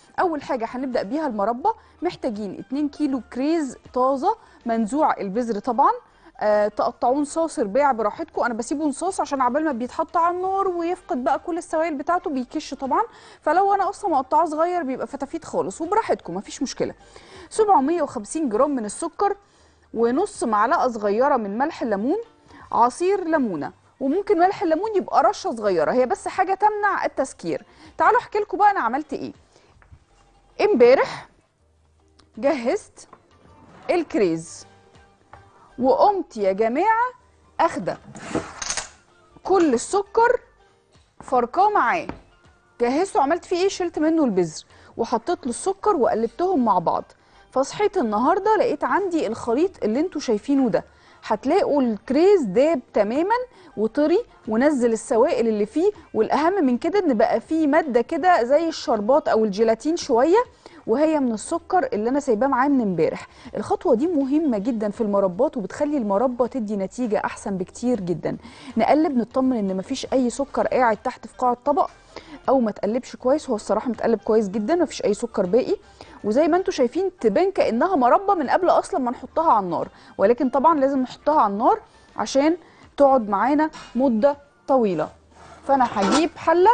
اول حاجه هنبدا بيها المربى محتاجين 2 كيلو كريز طازه منزوع البذر طبعا آه تقطعوه نصاص رباع براحتكم انا بسيبه نصاص عشان عبال ما بيتحط على النار ويفقد بقى كل السوائل بتاعته بيكش طبعا فلو انا اصلا مقطعاه صغير بيبقى فتافيت خالص وبراحتكم مفيش مشكله 750 جرام من السكر ونص معلقه صغيره من ملح الليمون عصير ليمونه وممكن ملح الليمون يبقى رشه صغيره هي بس حاجه تمنع التسكير تعالوا احكي لكم بقى انا عملت ايه امبارح جهزت الكريز وقمت يا جماعه اخده كل السكر فرقاه معاه جهزته عملت فيه ايه شلت منه البذر وحطيت له السكر وقلبتهم مع بعض فصحيت النهارده لقيت عندي الخليط اللي انتوا شايفينه ده هتلاقوا الكريز داب تماما وطري ونزل السوائل اللي فيه والاهم من كده ان بقى فيه ماده كده زي الشربات او الجيلاتين شويه وهي من السكر اللي انا سايباه معاه من امبارح الخطوه دي مهمه جدا في المربات وبتخلي المربى تدي نتيجه احسن بكتير جدا نقلب نطمن ان مفيش اي سكر قاعد تحت في قاع الطبق او ما تقلبش كويس هو الصراحه متقلب كويس جدا مفيش اي سكر باقي وزي ما انتم شايفين تبان كانها مربى من قبل اصلا ما نحطها على النار ولكن طبعا لازم نحطها على النار عشان تقعد معانا مده طويله فانا هجيب حله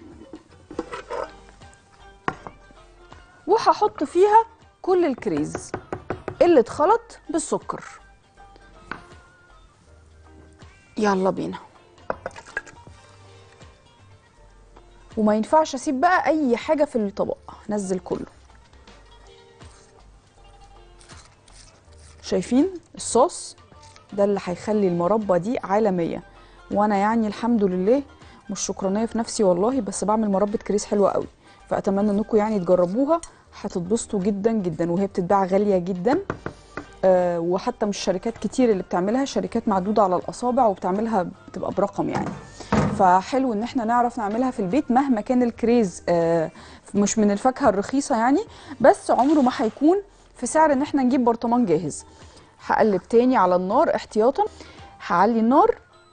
وهحط فيها كل الكريز اللي اتخلط بالسكر يلا بينا وما ينفعش اسيب بقى اي حاجه في الطبق نزل كله شايفين الصوص ده اللي هيخلي المربى دي عالميه وانا يعني الحمد لله مش شكرانيه في نفسي والله بس بعمل مربى كريس حلوه قوي فاتمنى انكم يعني تجربوها هتتبسطوا جدا جدا وهي بتتباع غاليه جدا آه وحتى مش شركات كتير اللي بتعملها شركات معدوده على الاصابع وبتعملها بتبقى برقم يعني فحلو ان احنا نعرف نعملها في البيت مهما كان الكريز آه مش من الفاكهه الرخيصه يعني بس عمره ما هيكون في سعر ان احنا نجيب برطمان جاهز هقلب تاني على النار احتياطا هعلي النار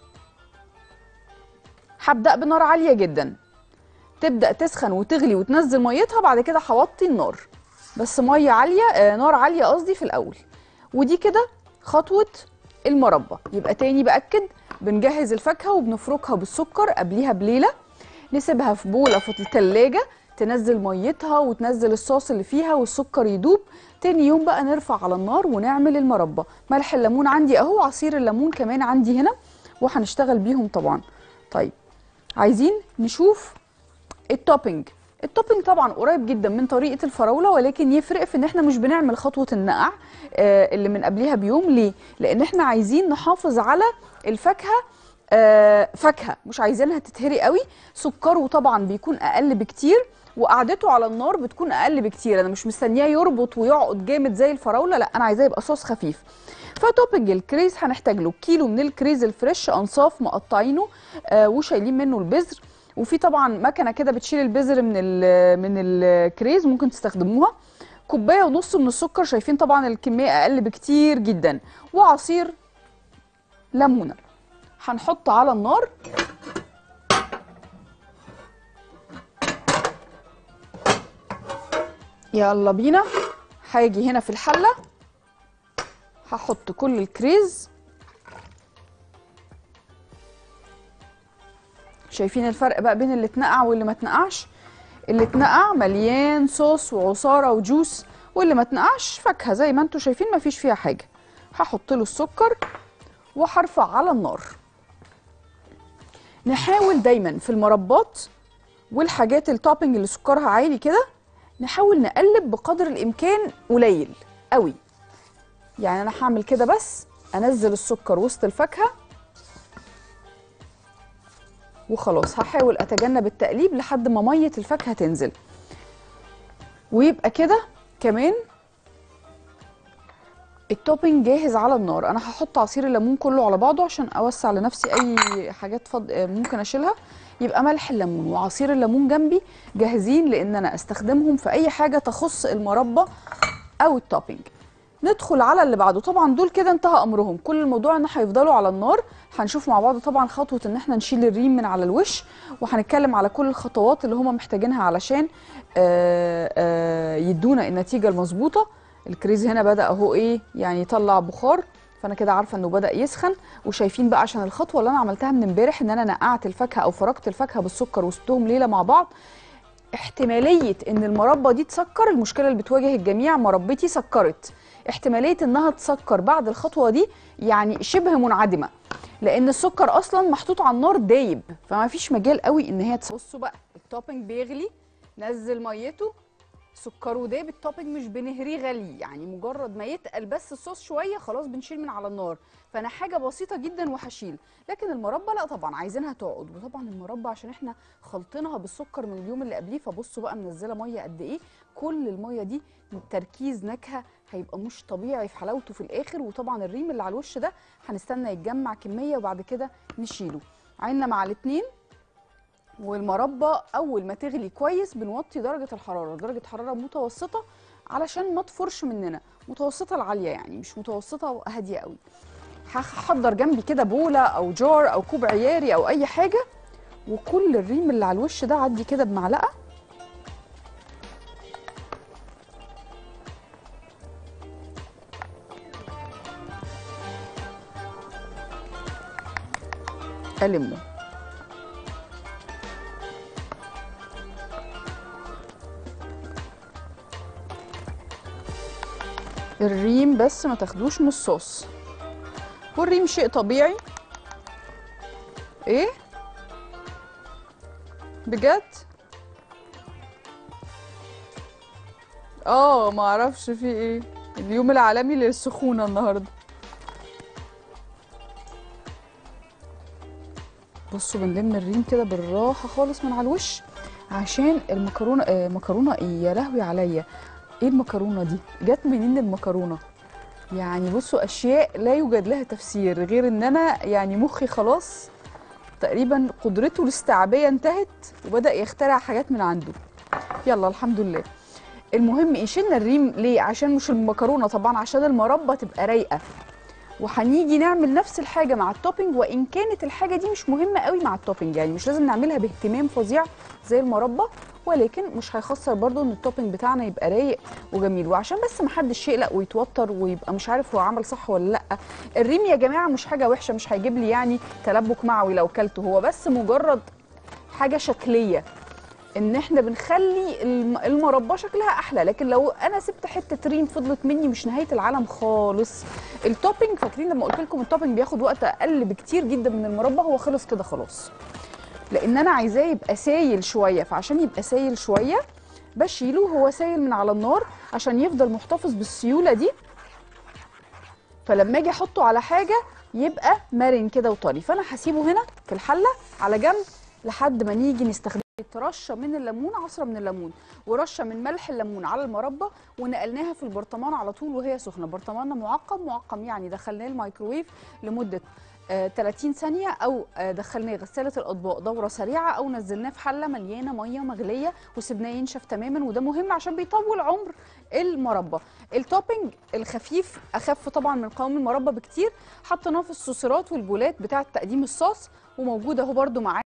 هبدا بنار عاليه جدا تبدا تسخن وتغلي وتنزل ميتها بعد كده هوطي النار بس ميه عاليه آه نار عاليه قصدي في الاول ودي كده خطوه المربى يبقى تاني باكد بنجهز الفاكهه وبنفركها بالسكر قبليها بليله نسيبها في بوله في الثلاجه تنزل ميتها وتنزل الصوص اللي فيها والسكر يدوب تاني يوم بقى نرفع على النار ونعمل المربى ملح الليمون عندي اهو عصير الليمون كمان عندي هنا وهنشتغل بيهم طبعا طيب عايزين نشوف التوبينج التوبينج طبعا قريب جدا من طريقه الفراوله ولكن يفرق في ان احنا مش بنعمل خطوه النقع آه اللي من قبلها بيوم ليه لان احنا عايزين نحافظ على الفاكهه آه فاكهه مش عايزينها تتهري قوي سكره طبعا بيكون اقل بكتير وقعدته على النار بتكون اقل بكتير انا مش مستنياه يربط ويقعد جامد زي الفراوله لا انا عايزاه يبقى صوص خفيف فتوبنج الكريز هنحتاج له كيلو من الكريز الفريش انصاف مقطعينه آه وشايلين منه البذر وفي طبعا مكنه كده بتشيل البذر من ال من الكريز ممكن تستخدموها كوبايه ونص من السكر شايفين طبعا الكميه اقل بكتير جدا وعصير ليمونه هنحط على النار يلا بينا هاجي هنا في الحله هحط كل الكريز شايفين الفرق بقى بين اللي اتنقع واللي ما اتنقعش اللي اتنقع مليان صوص وعصاره وجوس واللي ما اتنقعش فاكهه زي ما انتم شايفين ما فيش فيها حاجه هحط له السكر وهرفع على النار نحاول دايما في المربات والحاجات التوبنج اللي سكرها عالي كده نحاول نقلب بقدر الامكان قليل قوي يعني انا هعمل كده بس انزل السكر وسط الفاكهه وخلاص هحاول اتجنب التقليب لحد ما ميه الفاكهه تنزل ويبقى كده كمان التوبينج جاهز على النار انا هحط عصير الليمون كله على بعضه عشان اوسع لنفسي اي حاجات فض... ممكن اشيلها يبقى ملح الليمون وعصير الليمون جنبي جاهزين لان انا استخدمهم في اي حاجه تخص المربى او التوبينج ندخل على اللي بعده طبعا دول كده انتهى امرهم كل الموضوع ان هيفضلوا على النار هنشوف مع بعض طبعا خطوه ان احنا نشيل الريم من على الوش وهنتكلم على كل الخطوات اللي هم محتاجينها علشان آه، آه، يدونا النتيجه المظبوطه الكريز هنا بدا اهو ايه يعني يطلع بخار فانا كده عارفه انه بدا يسخن وشايفين بقى عشان الخطوه اللي انا عملتها من امبارح ان انا نقعت الفاكهه او فركت الفاكهه بالسكر وسبتهم ليله مع بعض احتماليه ان المربى دي تسكر المشكله اللي بتواجه الجميع مربتي سكرت احتماليه انها تسكر بعد الخطوه دي يعني شبه منعدمه لان السكر اصلا محطوط على النار دايب فما فيش مجال قوي ان هي تس- بصوا بقى التوبنج بيغلي نزل ميته سكره داب التوبنج مش بنهريه غلي يعني مجرد ما يتقل بس الصوص شويه خلاص بنشيل من على النار فانا حاجه بسيطه جدا وهشيل لكن المربى لا طبعا عايزينها تقعد وطبعا المربى عشان احنا خلطينها بالسكر من اليوم اللي قبليه فبصوا بقى منزله ميه قد ايه كل الميه دي تركيز نكهه هيبقى مش طبيعي في حلاوته في الاخر وطبعا الريم اللي على الوش ده هنستنى يتجمع كميه وبعد كده نشيله عيننا مع الاتنين والمربى اول ما تغلي كويس بنوطي درجه الحراره درجه حراره متوسطه علشان ما تفرش مننا متوسطه العاليه يعني مش متوسطه هاديه قوي هحضر جنبي كده بوله او جار او كوب عياري او اي حاجه وكل الريم اللي على الوش ده عدي كده بمعلقه ألمه الريم بس ما تاخدوش من الصوص والريم شيء طبيعي ايه بجد اه ما اعرفش في ايه اليوم العالمي للسخونه النهارده بصوا بنلم الريم كده بالراحه خالص من على الوش عشان المكرونه آه مكرونه ايه يا لهوي عليا ايه المكرونه دي جت منين المكرونه يعني بصوا اشياء لا يوجد لها تفسير غير ان انا يعني مخي خلاص تقريبا قدرته الاستيعابيه انتهت وبدا يخترع حاجات من عنده يلا الحمد لله المهم ايه شلنا الريم ليه عشان مش المكرونه طبعا عشان المربى تبقى رايقه وهنيجي نعمل نفس الحاجه مع التوبينج وان كانت الحاجه دي مش مهمه قوي مع التوبينج يعني مش لازم نعملها باهتمام فظيع زي المربى ولكن مش هيخسر برضو ان التوبينج بتاعنا يبقى رايق وجميل وعشان بس محدش يقلق ويتوتر ويبقى مش عارف هو عمل صح ولا لا الريم يا جماعه مش حاجه وحشه مش هيجيب لي يعني تلبك معوي لو كلته هو بس مجرد حاجه شكليه ان احنا بنخلي الم- المربى شكلها احلى لكن لو انا سبت حته ريم فضلت مني مش نهايه العالم خالص التوبينج فاكرين لما قلت لكم التوبينج بياخد وقت اقل بكتير جدا من المربى هو خلص كده خلاص لان انا عايزاه يبقى سايل شويه فعشان يبقى سايل شويه بشيله هو سايل من على النار عشان يفضل محتفظ بالسيوله دي فلما اجي احطه على حاجه يبقى مرن كده وطري فانا هسيبه هنا في الحله على جنب لحد ما نيجي نستخدمه رشه من الليمون عصره من الليمون ورشه من ملح الليمون على المربى ونقلناها في البرطمان على طول وهي سخنه برطماننا معقم معقم يعني دخلناه الميكروويف لمده آه 30 ثانيه او آه دخلناه غساله الاطباق دوره سريعه او نزلناه في حله مليانه ميه مغليه وسبناه ينشف تماما وده مهم عشان بيطول عمر المربى التوبينج الخفيف اخف طبعا من قوام المربى بكتير حطيناه في الصوصيرات والبولات بتاعه تقديم الصوص وموجوده اهو برده معانا